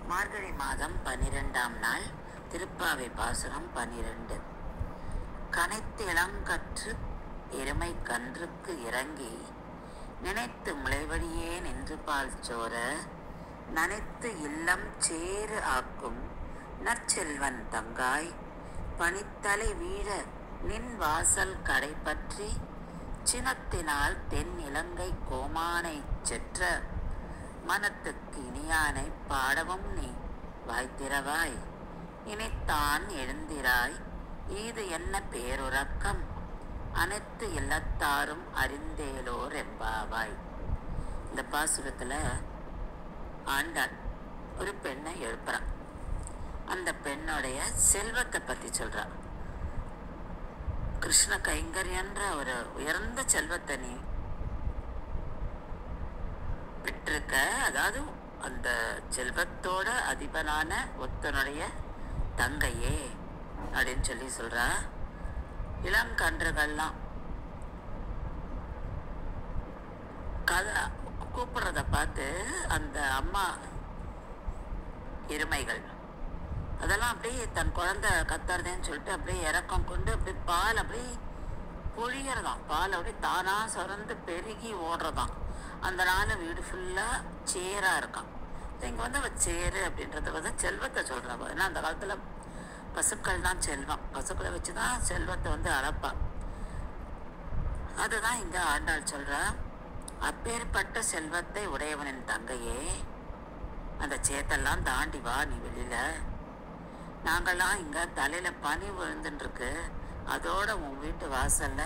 மார்கழி மாதம் பனிரெண்டாம் நாள் திருப்பாவை பாசுரம் பனிரெண்டு கனைத்து இளங்கற்று எருமை கன்றுக்கு இறங்கி நினைத்து முளைவழியே நின்று பால் சோர நனைத்து இல்லம் சேறு ஆக்கும் நற்செல்வன் தங்காய் பனித்தலை வீழ நின் வாசல் கடை பற்றி சினத்தினால் தென் இலங்கை கோமானை செற்ற மனத்துக்கு இனியானை பாடவும் நீ வாய்த்திரவாய் இனித்தான் எழுந்திராய் ஈது என்ன பேருறக்கம் அனைத்து இல்லத்தாரும் அறிந்தேலோர் என்பாவாய் இந்த பாசுரத்துல ஆண்டாள் ஒரு பெண்ணை எழுப்புறான் அந்த பெண்ணுடைய செல்வத்தை பத்தி சொல்றா கிருஷ்ண கைங்கரியன்ற ஒரு உயர்ந்த செல்வத்தை நீ பெற்றிருக்க அதாவது அந்த செல்வத்தோட அதிபனான ஒத்தனுடைய தங்கையே அப்படின்னு சொல்லி சொல்றா இளங்கன்றுகள்லாம் கதை கூப்பிடுறத பார்த்து அந்த அம்மா எருமைகள் அதெல்லாம் அப்படியே தன் குழந்தை கத்துறதேன்னு சொல்லிட்டு அப்படியே இறக்கம் கொண்டு அப்படியே பால் அப்படியே பொழியறதாம் பால் அப்படியே தானா சுரந்து பெருகி ஓடுறதாம் அந்த நாள் வீடு ஃபுல்லாக சேராக இருக்கான் இங்கே வந்து அவள் சேரு அப்படின்றத வந்து செல்வத்தை சொல்கிறா ஏன்னா அந்த காலத்தில் பசுக்கள் தான் செல்வம் பசுக்களை வச்சு தான் செல்வத்தை வந்து அளப்பான் அதுதான் இங்கே ஆண்டாள் சொல்கிறா அப்பேற்பட்ட செல்வத்தை உடையவனின் தங்கையே அந்த சேத்தெல்லாம் தாண்டி வா நீ வெளியில நாங்கெல்லாம் இங்க தலையில பனி விழுந்துருக்கு அதோட உன் வீட்டு வாசல்ல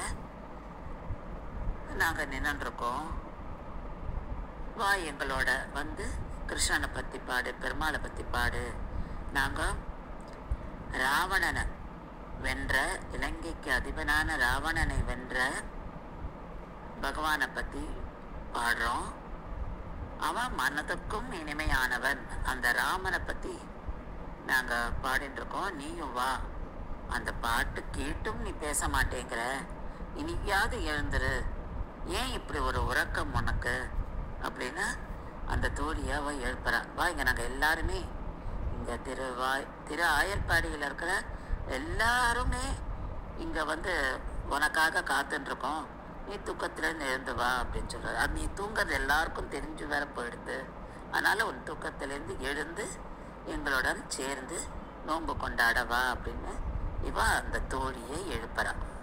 நாங்க நின்னுருக்கோம் வா எங்களோட வந்து கிருஷ்ணனை பத்தி பாடு பெருமாளை பத்தி பாடு நாங்க ராவணனை வென்ற இலங்கைக்கு அதிபனான ராவணனை வென்ற பகவானை பத்தி பாடுறோம் அவன் மனதுக்கும் இனிமையானவன் அந்த ராமனை பத்தி நாங்க பாடிட்டு இருக்கோம் நீயும் வா அந்த பாட்டு கேட்டும் நீ பேச மாட்டேங்கிற இனியாவது எழுந்துரு ஏன் இப்படி ஒரு உறக்கம் உனக்கு அப்படின்னு அந்த தோழியை அவ எழுப்புறா வா இங்க நாங்க எல்லாருமே இங்க திருவாய் திரு ஆயர்பாடியில் இருக்கிற எல்லாருமே இங்க வந்து உனக்காக காத்துட்டு இருக்கோம் நீ தூக்கத்துலேருந்து எழுந்து வா அப்படின்னு சொல்றாரு அது நீ தூங்குறது எல்லாருக்கும் தெரிஞ்சு வேற போயிடுது அதனால உன் தூக்கத்திலேருந்து எழுந்து எங்களுடன் சேர்ந்து நோன்பு கொண்டாட வா அப்படின்னு இவ அந்த தோழியை எழுப்புறா